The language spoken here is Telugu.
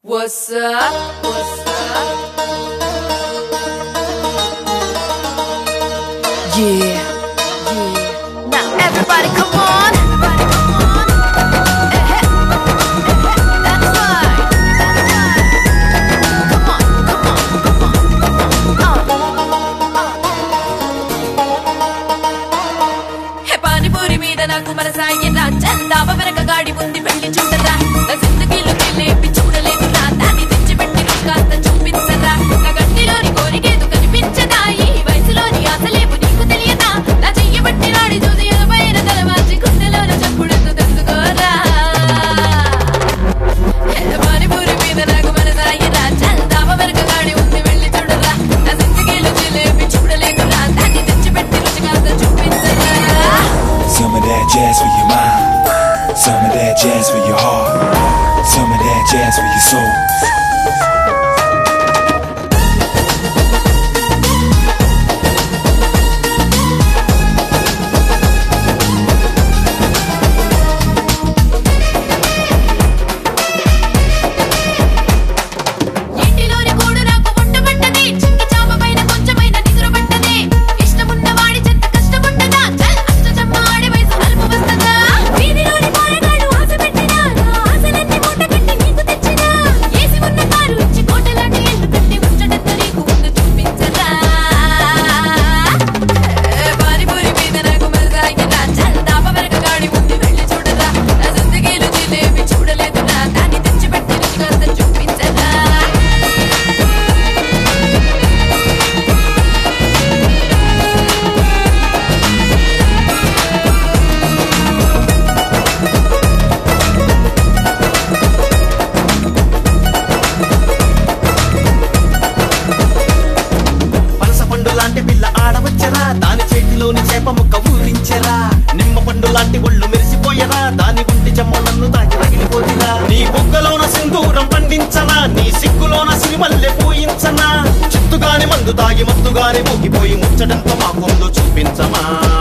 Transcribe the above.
What's up? What's up? Yeah, yeah. Now everybody, come on. Everybody, come on. Eh, eh, eh, eh. That's right. That's right. Come on, come on, come on, come on. హే పానీపూరి మీద నాకు మనసాయరా చందాప వెనక గాడి ఉంది పెళ్లి చూడరా నా జిందగీలో లేపి చూడలేదురా దాన్ని తెచ్చిపెట్టి నువ్వు కాస్త చూపించరా నా గట్టిలోని కోరికేదు కనిపించదా ఈ వయసులోని ఆశలేపు నీకు తెలియదా నా చెయ్యబట్టి రాడి చూసి ఎదపైన తల మార్చి గుండెలోన చప్పుడుతూ తెలుసుకోరా హే పానీపూరి మీద నాకు మనసాయరా చందాప వెనక గాడి ఉంది వెళ్ళి చూడరా నా జిందగీలో లేపి చూడలేదురా దాన్ని తెచ్చిపెట్టి రుచి కాస్త చూపించరా Some of that jazz for your mind, some of that jazz for your heart, some of that jazz for your soul. ఇంటిలోని గూడు నాకు వంటబట్టదే చింకి చాప పైన కొంచెమైన నిద్ర పట్టదే ఇష్టమున్న వాడి చెత్త కష్టముంటదా చల్ అష్టచమ్మ ఆడి వయసు అలుపు వస్తదా వీధిలోని పోరగాడు ఆశ పెట్టినా నా ఆశలన్నీ మూట కట్టి నీకు తెచ్చినా ఏసి ఉన్న కారు ఇచ్చి కోటలాంటి ఇల్లు కట్టి ముచ్చటెత్త నీకు ముందు చూపించరా ఏ పానీపూరి మీద నాకు మజాయిరా చల్ దాప వెనక గాడి ముందు వెళ్ళి చూడరా నా జిందగీలు జిలేబి చూడలేదురా దాన్ని తెచ్చిపెట్టి రుచి కాస్త చూపించరా పనస పండు లాంటి పిల్ల ఆడవచ్చరా దాని చేతిలోని చేప ముక్క ఊరించరా నిమ్మ పండు లాంటి ఒళ్ళు మెరిసిపోయరా దాని ఒంటి చెమ్మ నన్ను తాకి రగిలిపోయిరా నీ బొగ్గలోన సింధూరం పండించనా నీ సిగ్గులోన సిరిమల్లె పూయించనా చిత్తుగాని మందు తాగి మత్తుగాని ఊగిపోయి ముచ్చటంతో మా కొందు చూపించమా